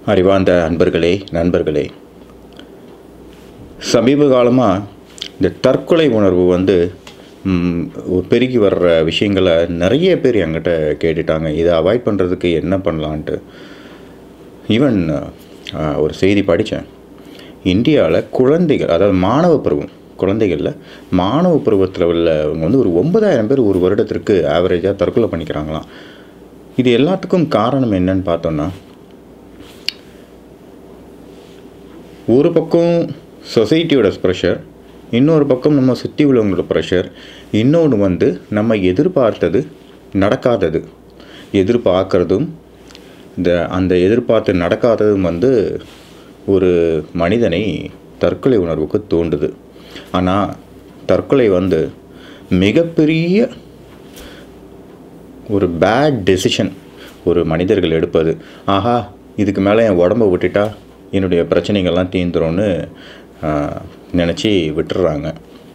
அறிவார்ந்த அன்பர்களே நண்பர்களே சமீப காலமாக இந்த தற்கொலை உணர்வு வந்து ம், பெருகி வர்ற விஷயங்களை நிறைய பேர் என்கிட்ட கேட்டுட்டாங்க இதை அவாய்ட் பண்ணுறதுக்கு என்ன பண்ணலான்ட்டு ஈவன் ஒரு செய்தி படித்தேன் இந்தியாவில் குழந்தைகள் அதாவது மாணவ பருவம் குழந்தைகளில் மாணவ பருவத்தில் உள்ளவங்க வந்து ஒரு ஒன்பதாயிரம் பேர் ஒரு வருடத்திற்கு ஆவரேஜாக தற்கொலை பண்ணிக்கிறாங்களாம் இது எல்லாத்துக்கும் காரணம் என்னன்னு பார்த்தோன்னா ஒரு பக்கம் சொசைட்டியோட ப்ரெஷர் இன்னொரு பக்கம் நம்ம சுற்றி உள்ளவங்களோட ப்ரெஷர் இன்னொன்று வந்து நம்ம எதிர்பார்த்தது நடக்காதது எதிர்பார்க்கறதும் இந்த அந்த எதிர்பார்த்து நடக்காததும் வந்து ஒரு மனிதனை தற்கொலை உணர்வுக்கு தூண்டுது ஆனால் தற்கொலை வந்து மிகப்பெரிய ஒரு பேட் டெசிஷன் ஒரு மனிதர்கள் எடுப்பது ஆஹா இதுக்கு மேலே என் உடம்ப விட்டுட்டா என்னுடைய பிரச்சனைகள்லாம் தீந்துரும்னு நினச்சி விட்டுறாங்க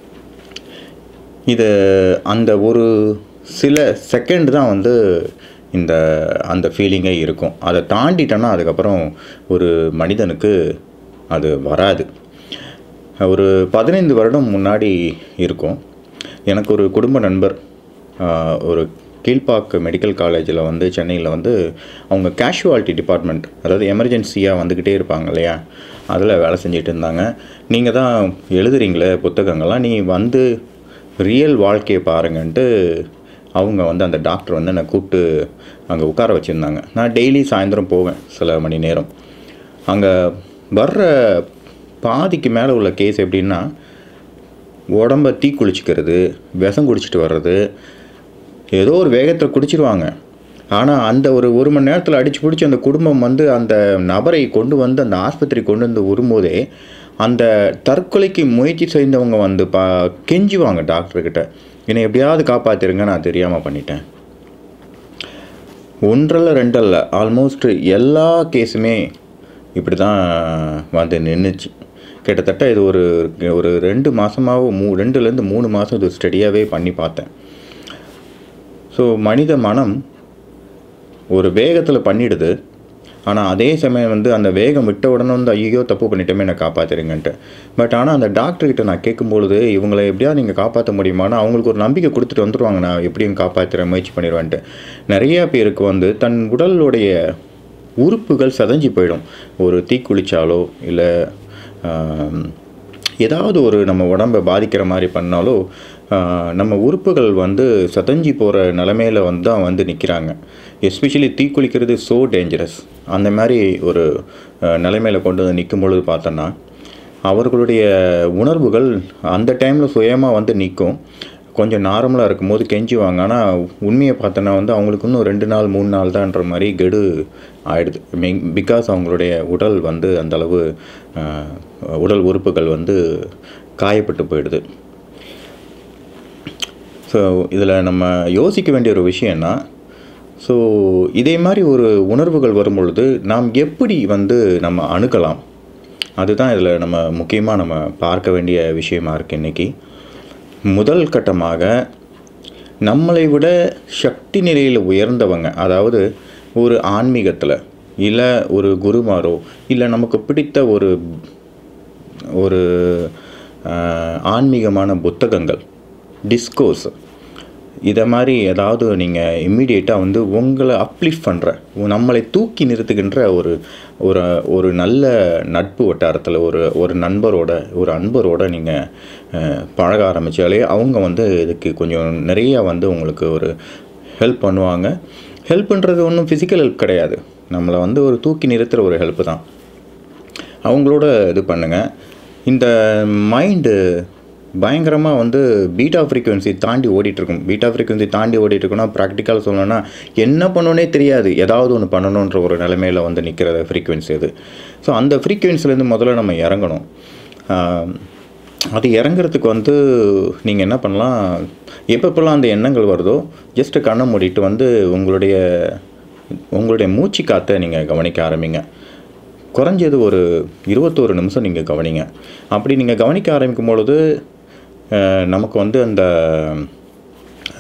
இது அந்த ஒரு சில செகண்ட் தான் வந்து இந்த அந்த ஃபீலிங்கே இருக்கும் அதை தாண்டிட்டோன்னா அதுக்கப்புறம் ஒரு மனிதனுக்கு அது வராது ஒரு பதினைந்து வருடம் முன்னாடி இருக்கும் எனக்கு ஒரு குடும்ப நண்பர் ஆஹ், ஒரு கீழ்ப்பாக்கு மெடிக்கல் காலேஜில் வந்து சென்னையில் வந்து அவங்க கேஷுவாலிட்டி டிபார்ட்மெண்ட் அதாவது எமர்ஜென்சியாக வந்துக்கிட்டே இருப்பாங்க இல்லையா அதில் வேலை செஞ்சுட்டு இருந்தாங்க நீங்கள் தான் எழுதுறீங்களே புத்தகங்கள்லாம் நீ வந்து ரியல் வாழ்க்கையை பாருங்கன்ட்டு அவங்க வந்து அந்த டாக்டர் வந்து என்னை கூப்பிட்டு அங்கே உட்கார வச்சுருந்தாங்க நான் டெய்லி சாயந்தரம் போவேன் சில மணி நேரம் அங்கே வர்ற பாதிக்கு மேலே உள்ள கேஸ் எப்படின்னா உடம்ப தீ குளிச்சுக்கிறது விஷம் குடிச்சிட்டு வர்றது ஏதோ ஒரு வேகத்தில் குடிச்சிருவாங்க ஆனால் அந்த ஒரு ஒரு மணி நேரத்தில் அடிச்சு பிடிச்சி அந்த குடும்பம் வந்து அந்த நபரை கொண்டு வந்து அந்த ஆஸ்பத்திரி கொண்டு வந்து வரும்போதே அந்த தற்கொலைக்கு முயற்சி செய்தவங்க வந்து பா கெஞ்சுவாங்க டாக்டர்கிட்ட என்னை எப்படியாவது காப்பாற்றிருங்க நான் தெரியாமல் பண்ணிட்டேன் ஒன்றல்ல ரெண்டல்ல ஆல்மோஸ்ட் எல்லா கேஸுமே இப்படி தான் வந்து நின்றுச்சு கிட்டத்தட்ட இது ஒரு ஒரு ரெண்டு மாதமாகவோ மூ ரெண்டுலேருந்து மூணு மாதம் இது ஸ்டடியாகவே பண்ணி பார்த்தேன் ஸோ மனித மனம் ஒரு வேகத்தில் பண்ணிடுது ஆனால் அதே சமயம் வந்து அந்த வேகம் விட்ட உடனே வந்து ஐயோ தப்பு பண்ணிட்டோமே என்னை காப்பாற்றிருங்கன்ட்டு பட் ஆனால் அந்த டாக்டர்கிட்ட நான் கேட்கும்பொழுது இவங்களை எப்படியா நீங்கள் காப்பாற்ற முடியுமான்னு அவங்களுக்கு ஒரு நம்பிக்கை கொடுத்துட்டு வந்துடுவாங்க நான் எப்படியும் காப்பாற்றுறேன் முயற்சி பண்ணிடுவேன்ட்டு நிறைய பேருக்கு வந்து தன் உடலுடைய உறுப்புகள் சதஞ்சு போயிடும் ஒரு தீக்குளிச்சாலோ இல்லை ஏதாவது ஒரு நம்ம உடம்பை பாதிக்கிற மாதிரி பண்ணாலோ ஆஹ், நம்ம உறுப்புகள் வந்து சதஞ்சி போகிற நிலமையில வந்து தான் வந்து நிற்கிறாங்க எஸ்பெஷலி தீக்குளிக்கிறது ஸோ டேஞ்சரஸ் அந்த மாதிரி ஒரு ஆஹ், நிலைமையில கொண்டு வந்து நிற்கும் பொழுது பார்த்தோன்னா அவர்களுடைய உணர்வுகள் அந்த டைமில் சுயமாக வந்து நிற்கும் கொஞ்சம் நார்மலாக இருக்கும்போது கெஞ்சுவாங்க ஆனால் உண்மையை பார்த்தோன்னா வந்து அவங்களுக்கு இன்னும் ரெண்டு நாள் மூணு நாள் தான்ற மாதிரி கெடு ஆயிடுது மீன் பிகாஸ் அவங்களுடைய உடல் வந்து அந்த அளவு ஆஹ், உடல் உறுப்புகள் வந்து காயப்பட்டு போயிடுது ஸோ இதில் நம்ம யோசிக்க வேண்டிய ஒரு விஷயம்னா ஸோ இதே மாதிரி ஒரு உணர்வுகள் வரும் பொழுது நாம் எப்படி வந்து நம்ம அணுகலாம் அதுதான் இதில் நம்ம முக்கியமாக நம்ம பார்க்க வேண்டிய விஷயமா இருக்குது இன்றைக்கி முதல் கட்டமாக நம்மளை விட சக்தி நிலையில் உயர்ந்தவங்க அதாவது ஒரு ஆன்மீகத்தில் இல்லை ஒரு குருமாரோ இல்லை நமக்கு பிடித்த ஒரு ஒரு ஆஹ், ஆன்மீகமான புத்தகங்கள் டிஸ்கோஸ் இதை மாதிரி ஏதாவது நீங்கள் இம்மிடியேட்டாக வந்து உங்களை அப்லிஃப்ட் பண்ணுற நம்மளை தூக்கி நிறுத்துகின்ற ஒரு ஒரு ஒரு நல்ல நட்பு வட்டாரத்தில் ஒரு ஒரு நண்பரோட ஒரு அன்பரோட நீங்கள் பழக ஆரம்பித்தாலே அவங்க வந்து இதுக்கு கொஞ்சம் நிறைய வந்து உங்களுக்கு ஒரு ஹெல்ப் பண்ணுவாங்க ஹெல்ப்ன்றது ஒன்றும் ஃபிசிக்கல் ஹெல்ப் கிடையாது நம்மளை வந்து ஒரு தூக்கி நிறுத்துகிற ஒரு ஹெல்ப்பு தான் அவங்களோட இது பண்ணுங்கள் இந்த மைண்டு பயங்கரமாக வந்து பீட்டா ஃப்ரீக்குவென்சி தாண்டி ஓடிட்டுருக்கும் பீட்டா ஃப்ரீக்குவென்சி தாண்டி ஓடிட்டுருக்குன்னா ப்ராக்டிக்கலாக சொல்லணும்னா என்ன பண்ணணுன்னே தெரியாது ஏதாவது ஒன்று பண்ணணுன்ற ஒரு நிலைமையில் வந்து நிற்கிற ஃப்ரீக்குவென்சி அது ஸோ அந்த ஃப்ரீக்குவென்சிலேருந்து முதல்ல நம்ம இறங்கணும் ஆஹ், அது இறங்குறதுக்கு வந்து நீங்கள் என்ன பண்ணலாம் எப்பப்பெல்லாம் அந்த எண்ணங்கள் வருதோ ஜஸ்ட் கண்ணை மூடிட்டு வந்து உங்களுடைய உங்களுடைய மூச்சு காற்றை நீங்கள் கவனிக்க ஆரம்பிங்க குறைஞ்சது ஒரு இருபத்தோரு நிமிஷம் நீங்கள் கவனிங்க அப்படி நீங்கள் கவனிக்க ஆரம்பிக்கும் பொழுது அஹ், நமக்கு வந்து அந்த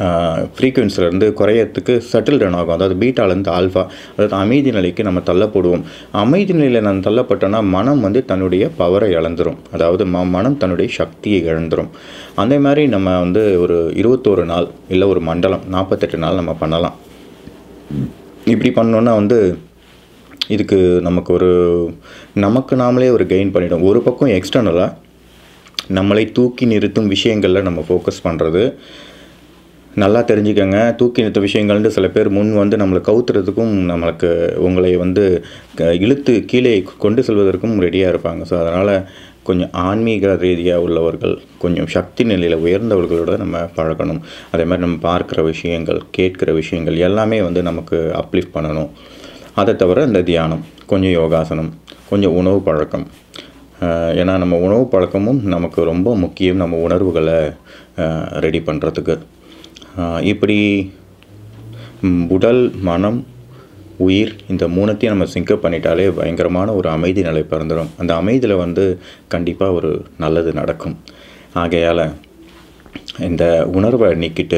ஃப்ரீக்குவென்சிலேருந்து குறையறதுக்கு சட்டில் டவுன் ஆகும் அதாவது பீட்டாலேருந்து ஆல்ஃபா அதாவது அமைதி நிலைக்கு நம்ம தள்ளப்படுவோம் அமைதி நிலையில் நம்ம தள்ளப்பட்டோன்னா மனம் வந்து தன்னுடைய பவரை இழந்துரும் அதாவது ம மனம் தன்னுடைய சக்தியை இழந்துரும் அந்த மாதிரி நம்ம வந்து ஒரு இருபத்தோரு நாள் இல்லை ஒரு மண்டலம் நாற்பத்தெட்டு நாள் நம்ம பண்ணலாம் இப்படி பண்ணோன்னா வந்து இதுக்கு நமக்கு ஒரு நமக்கு நாமளே ஒரு கெயின் பண்ணிடும் ஒரு பக்கம் எக்ஸ்டர்னலாக நம்மளை தூக்கி நிறுத்தும் விஷயங்களில் நம்ம ஃபோக்கஸ் பண்ணுறது நல்லா தெரிஞ்சுக்கங்க தூக்கி நிறுத்த விஷயங்கள்னு சில பேர் முன் வந்து நம்மளை கவுத்துறதுக்கும் நம்மளுக்கு உங்களை வந்து க- இழுத்து கீழே கொண்டு செல்வதற்கும் ரெடியாக இருப்பாங்க ஸோ அதனால் கொஞ்சம் ஆன்மீக ரீதியாக உள்ளவர்கள் கொஞ்சம் சக்தி நிலையில் உயர்ந்தவர்களோட நம்ம பழகணும் அதே மாதிரி நம்ம பார்க்குற விஷயங்கள் கேட்குற விஷயங்கள் எல்லாமே வந்து நமக்கு அப்லிஃப்ட் பண்ணணும் அதை தவிர இந்த தியானம் கொஞ்சம் யோகாசனம் கொஞ்சம் உணவு பழக்கம் ஆஹ் ஏன்னா நம்ம உணவு பழக்கமும் நமக்கு ரொம்ப முக்கியம் நம்ம உணர்வுகளை ரெடி பண்ணுறதுக்கு இப்படி ம், உடல் மனம் உயிர் இந்த மூணுத்தையும் நம்ம சிங்கப் பண்ணிட்டாலே பயங்கரமான ஒரு அமைதி நிலை பிறந்துடும் அந்த அமைதியில் வந்து கண்டிப்பாக ஒரு நல்லது நடக்கும் ஆகையால் இந்த உணர்வை நீக்கிட்டு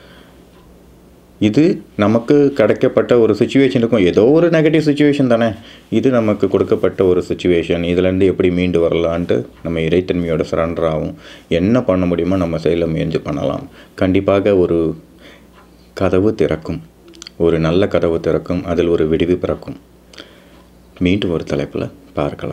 இது நமக்கு கிடைக்கப்பட்ட ஒரு சுச்சுவேஷனுக்கும் ஏதோ ஒரு நெகட்டிவ் சுச்சுவேஷன் தானே இது நமக்கு கொடுக்கப்பட்ட ஒரு சுச்சுவேஷன் இதுலேருந்து எப்படி மீண்டு வரலான்ட்டு நம்ம இறைத்தன்மையோட சரண்டர் ஆகும் என்ன பண்ண முடியுமோ நம்ம செயலில் முயற்சி பண்ணலாம் கண்டிப்பாக ஒரு கதவு திறக்கும் ஒரு நல்ல கதவு திறக்கும் அதில் ஒரு விடிவு பிறக்கும் மீண்டும் ஒரு தலைப்பில் பார்க்கலாம்